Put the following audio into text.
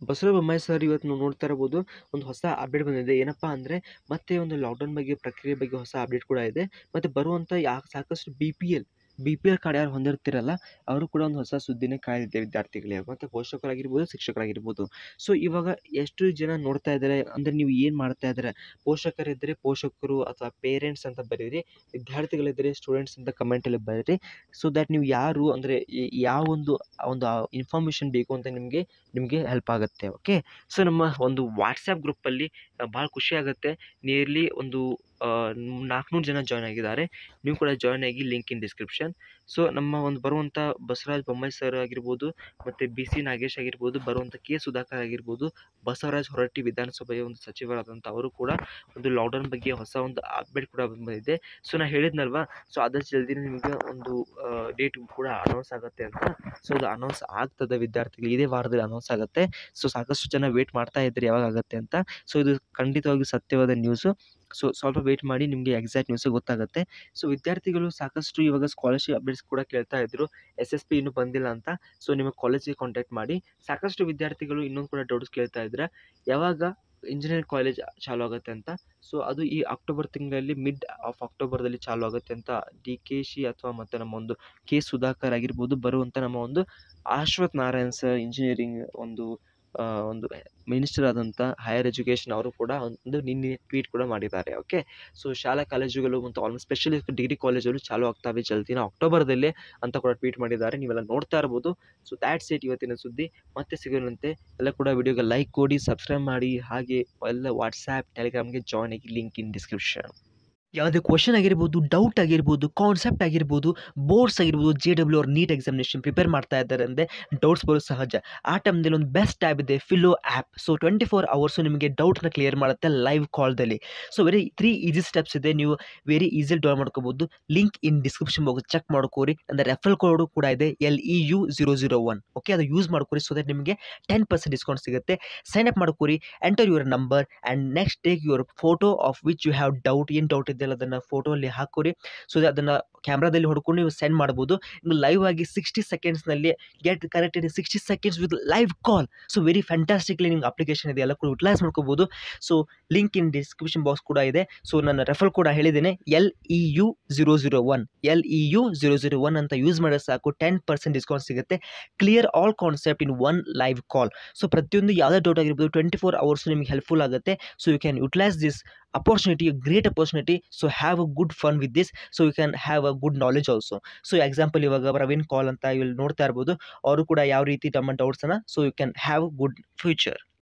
Basavaraj Bommai sir ಇವತ್ತು ನೀವು ನೋಡ್ತಾ ಇರ್ಬೋದು ಒಂದು ಹೊಸ ಅಪ್ಡೇಟ್ ಬಂದಿದೆ ಏನಪ್ಪಾ ಅಂದರೆ ಮತ್ತೆ ಒಂದು ಲಾಕ್ಡೌನ್ ಬಗ್ಗೆ ಪ್ರಕ್ರಿಯೆ ಬಗ್ಗೆ ಹೊಸ ಅಪ್ಡೇಟ್ ಕೂಡ ಇದೆ ಮತ್ತು ಬರುವಂಥ ಯಾ ಸಾಕಷ್ಟು B P L B P L card ಯಾರು ಹೊಂದಿರ್ತಿರಲ್ಲ ಅವರು ಕೂಡ ಒಂದು ಹೊಸ ಸುದ್ದಿನೇ ಕಾಯ್ದಿದೆ ವಿದ್ಯಾರ್ಥಿಗಳಿಗೆ ಮತ್ತು ಪೋಷಕರಾಗಿರ್ಬೋದು ಶಿಕ್ಷಕರಾಗಿರ್ಬೋದು ಸೊ ಇವಾಗ ಎಷ್ಟು ಜನ ನೋಡ್ತಾ ಇದ್ದಾರೆ ಅಂದರೆ ನೀವು ಏನು ಮಾಡ್ತಾ ಇದ್ದಾರೆ ಪೋಷಕರಿದ್ದರೆ ಪೋಷಕರು ಅಥವಾ ಪೇರೆಂಟ್ಸ್ ಅಂತ ಬರೀರಿ ವಿದ್ಯಾರ್ಥಿಗಳಿದ್ದರೆ ಸ್ಟೂಡೆಂಟ್ಸ್ ಅಂತ ಕಮೆಂಟಲ್ಲಿ ಬರೀರಿ ಸೊ ದ್ಯಾಟ್ ನೀವು ಯಾರು ಅಂದರೆ ಯಾವ ಒಂದು ಒಂದು ಇನ್ಫಾರ್ಮೇಷನ್ ಬೇಕು ಅಂತ ನಿಮಗೆ ನಿಮಗೆ ಹೆಲ್ಪ್ ಆಗುತ್ತೆ ಓಕೆ ಸೊ ನಮ್ಮ ಒಂದು ವಾಟ್ಸಪ್ ಗ್ರೂಪಲ್ಲಿ ಭಾಳ ಖುಷಿ ಆಗುತ್ತೆ ನಿಯರ್ಲಿ ಒಂದು ನಾಲ್ಕುನೂರು ಜನ ಜಾಯ್ನ್ ಆಗಿದ್ದಾರೆ ನೀವು ಕೂಡ ಜಾಯ್ನ್ ಆಗಿ ಲಿಂಕ್ ಇನ್ ಡಿಸ್ಕ್ರಿಪ್ಷನ್ ಸೊ ನಮ್ಮ ಒಂದು ಬರುವಂಥ ಬಸವರಾಜ ಬೊಮ್ಮಾಯಿ ಸರ್ ಆಗಿರ್ಬೋದು ಮತ್ತು ಬಿ ಸಿ ನಾಗೇಶ್ ಆಗಿರ್ಬೋದು ಬರುವಂಥ ಕೆ ಸುಧಾಕರ್ ಆಗಿರ್ಬೋದು ಬಸವರಾಜ ಹೊರಟ್ಟಿ ವಿಧಾನಸಭೆಯ ಒಂದು ಸಚಿವರಾದಂಥ ಅವರು ಕೂಡ ಒಂದು ಲಾಕ್ಡೌನ್ ಬಗ್ಗೆ ಹೊಸ ಒಂದು ಅಪ್ಡೇಟ್ ಕೂಡ ಬಂದಿದೆ ಸೊ ನಾನು ಹೇಳಿದ್ನಲ್ವಾ ಸೊ ಆದಷ್ಟು ಜಲ್ದಿ ನಿಮಗೆ ಒಂದು ಡೇಟ್ ಕೂಡ ಅನೌನ್ಸ್ ಆಗುತ್ತೆ ಅಂತ ಸೊ ಅದು ಅನೌನ್ಸ್ ಆಗ್ತದೆ ವಿದ್ಯಾರ್ಥಿಗಳು ಇದೇ ವಾರದಲ್ಲಿ ಅನೌನ್ಸ್ ಆಗುತ್ತೆ ಸೊ ಸಾಕಷ್ಟು ಜನ ವೇಟ್ ಮಾಡ್ತಾ ಇದ್ದಾರೆ ಯಾವಾಗ ಆಗುತ್ತೆ ಅಂತ ಸೊ ಇದು ಖಂಡಿತವಾಗಿ ಸತ್ಯವಾದ ನ್ಯೂಸು ಸೊ ಸ್ವಲ್ಪ ವೇಟ್ ಮಾಡಿ ನಿಮಗೆ ಎಕ್ಸಾಕ್ಟ್ ನ್ಯೂಸ್ ಗೊತ್ತಾಗುತ್ತೆ ಸೊ ವಿದ್ಯಾರ್ಥಿಗಳು ಸಾಕಷ್ಟು ಇವಾಗ ಸ್ಕಾಲರ್ಶಿಪ್ ಅಪ್ಡೇಟ್ಸ್ ಕೂಡ ಕೇಳ್ತಾ ಇದ್ರು ಎಸ್ ಎಸ್ ಪಿ ಇನ್ನೂ ಬಂದಿಲ್ಲ ಅಂತ ಸೊ ನಿಮ್ಮ ಕಾಲೇಜಿಗೆ ಕಾಂಟ್ಯಾಕ್ಟ್ ಮಾಡಿ ಸಾಕಷ್ಟು ವಿದ್ಯಾರ್ಥಿಗಳು ಇನ್ನೊಂದು ಕೂಡ ಡೌಟ್ಸ್ ಕೇಳ್ತಾ ಇದ್ದಾರೆ ಯಾವಾಗ ಇಂಜಿನಿಯರಿಂಗ್ ಕಾಲೇಜ್ ಚಾಲು ಆಗುತ್ತೆ ಅಂತ ಸೊ ಅದು ಈ ಅಕ್ಟೋಬರ್ ತಿಂಗಳಲ್ಲಿ ಮಿಡ್ ಆಫ್ ಅಕ್ಟೋಬರ್ದಲ್ಲಿ ಚಾಲು ಆಗುತ್ತೆ ಅಂತ ಡಿ ಕೆ ಶಿ ಅಥವಾ ಮತ್ತು ನಮ್ಮ ಒಂದು ಕೆ ಸುಧಾಕರ್ ಆಗಿರ್ಬೋದು ಬರುವಂಥ ನಮ್ಮ ಒಂದು ಅಶ್ವಥ್ ನಾರಾಯಣ್ ಸರ್ ಇಂಜಿನಿಯರಿಂಗ್ ಒಂದು ಒಂದು ಮಿನಿಸ್ಟರ್ ಆದಂಥ ಹೈಯರ್ ಎಜುಕೇಷನ್ ಅವರು ಕೂಡ ಒಂದು ನಿನ್ನೆ ಟ್ವೀಟ್ ಕೂಡ ಮಾಡಿದ್ದಾರೆ ಓಕೆ ಸೊ ಶಾಲಾ ಕಾಲೇಜುಗಳು ಮತ್ತು ಆಲ್ಮೋಸ್ಟ್ ಸ್ಪೆಷಲಿ ಡಿಗ್ರಿ ಕಾಲೇಜುಗಳು ಚಾಲು ಆಗ್ತವೆ ಜಲ್ದಿನ ಅಕ್ಟೋಬರ್ದಲ್ಲೇ ಅಂತ ಕೂಡ ಟ್ವೀಟ್ ಮಾಡಿದ್ದಾರೆ ನೀವೆಲ್ಲ ನೋಡ್ತಾ ಇರ್ಬೋದು ಸೊ ದ್ಯಾಟ್ಸ್ ಇಟ್ ಇವತ್ತಿನ ಸುದ್ದಿ ಮತ್ತೆ ಸಿಗೋಣಂತೆ ಎಲ್ಲ ಕೂಡ ವಿಡಿಯೋಗೆ ಲೈಕ್ ಕೊಡಿ ಸಬ್ಸ್ಕ್ರೈಬ್ ಮಾಡಿ ಹಾಗೆ ಎಲ್ಲ ವಾಟ್ಸ್ಯಾಪ್ ಟೆಲಿಗ್ರಾಮ್ಗೆ ಜಾಯ್ನ್ ಆಗಿ ಲಿಂಕ್ ಇನ್ ಡಿಸ್ಕ್ರಿಪ್ಷನ್ ಯಾವುದೇ ಕ್ವಶನ್ ಆಗಿರ್ಬೋದು ಡೌಟ್ ಆಗಿರ್ಬೋದು ಕಾನ್ಸೆಪ್ಟ್ ಆಗಿರ್ಬೋದು ಬೋರ್ಡ್ಸ್ ಆಗಿರ್ಬೋದು ಜೆ ಡಬ್ಲ್ಯೂ ಅವ್ರ ನೀಟ್ ಎಕ್ಸಾಮಿನೇಷನ್ ಪ್ರಿಪೇರ್ ಮಾಡ್ತಾ ಇದ್ದಾರೆ ಅಂದರೆ ಡೌಟ್ಸ್ ಬರೋದು ಸಹಜ ಆ ಟೈಮ್ದಲ್ಲಿ ಒಂದು ಬೆಸ್ಟ್ ಟ್ಯಾಬ್ ಇದೆ Filo app so twenty four hours ನಿಮಗೆ ಡೌಟ್ನ ಕ್ಲಿಯರ್ ಮಾಡುತ್ತೆ ಲೈವ್ ಕಾಲ್ದಲ್ಲಿ so very three easy steps ಇದೆ ನೀವು ವೆರಿ ಈಸಿಲಿ ಡೌನ್ ಮಾಡ್ಕೋಬೋದು ಲಿಂಕ್ ಇನ್ ಡಿಸ್ಕ್ರಿಪ್ಷನ್ ಹೋಗಿ ಚೆಕ್ ಮಾಡ್ಕೋರಿ ಅಂದರೆ ರೆಫಲ್ ಕೋಡು ಕೂಡ ಇದೆ L E U zero zero one okay ಅದು ಯೂಸ್ ಮಾಡ್ಕೋರಿ ಸೊ ದಟ್ ನಿಮಗೆ ಟೆನ್ ಪರ್ಸೆಂಟ್ ಡಿಸ್ಕೌಂಟ್ ಸಿಗುತ್ತೆ ಸೈನ್ ಅಪ್ ಮಾಡ್ಕೋರಿ enter your number and next take your photo of which you have doubt ಏನು ಡೌಟ್ ಇದೆಯಲ್ಲ ಅದನ್ನು ಫೋಟೋ ಅಲ್ಲಿ ಹಾಕೋರಿ ಸೊ ಅದನ್ನು ಕ್ಯಾಮ್ರಾದಲ್ಲಿ ಹೊಡ್ಕೊಂಡು ನೀವು ಸೆಂಡ್ ಮಾಡ್ಬೋದು ನೀವು ಲೈವ್ ಆಗಿ ಸಿಕ್ಸ್ಟಿ ಸೆಕೆಂಡ್ಸ್ನಲ್ಲಿ get corrected sixty seconds with live call so very fantastically ನಿಮ್ಗೆ ಅಪ್ಲಿಕೇಶನ್ ಇದೆ ಎಲ್ಲ ಕೂಡ ಯುಟಿಲೈಸ್ ಮಾಡ್ಕೋಬೋದು so link in description box ಕೂಡ ಇದೆ ಸೊ ನನ್ನ ರೆಫರ್ ಕೂಡ ಹೇಳಿದ್ದೇನೆ L E U zero zero one L E U zero zero one ಅಂತ ಯೂಸ್ ಮಾಡಿದ್ರೆ ಸಾಕು ಟೆನ್ ಪರ್ಸೆಂಟ್ ಡಿಸ್ಕೌಂಟ್ ಸಿಗುತ್ತೆ clear all concept in one live call so ಪ್ರತಿಯೊಂದು ಯಾವುದೇ ಡೌಟ್ ಆಗಿರ್ಬೋದು ಟ್ವೆಂಟಿ ಫೋರ್ ಅವರ್ಸ್ ನಿಮಗೆ ಹೆಲ್ಪ್ಫುಲ್ ಆಗುತ್ತೆ so you can utilise this opportunity great opportunity so have a good fun with this so you can have a good knowledge also so example ಇವಾಗ ಪ್ರವೀಣ್ ಕಾಲ್ ಅಂತ ಇಲ್ಲಿ ನೋಡ್ತಾ ಇರ್ಬೋದು ಅವರು ಕೂಡ ಯಾವ ರೀತಿ ತಮ್ಮ ಡೌಟ್ಸನ್ನು so you can have good future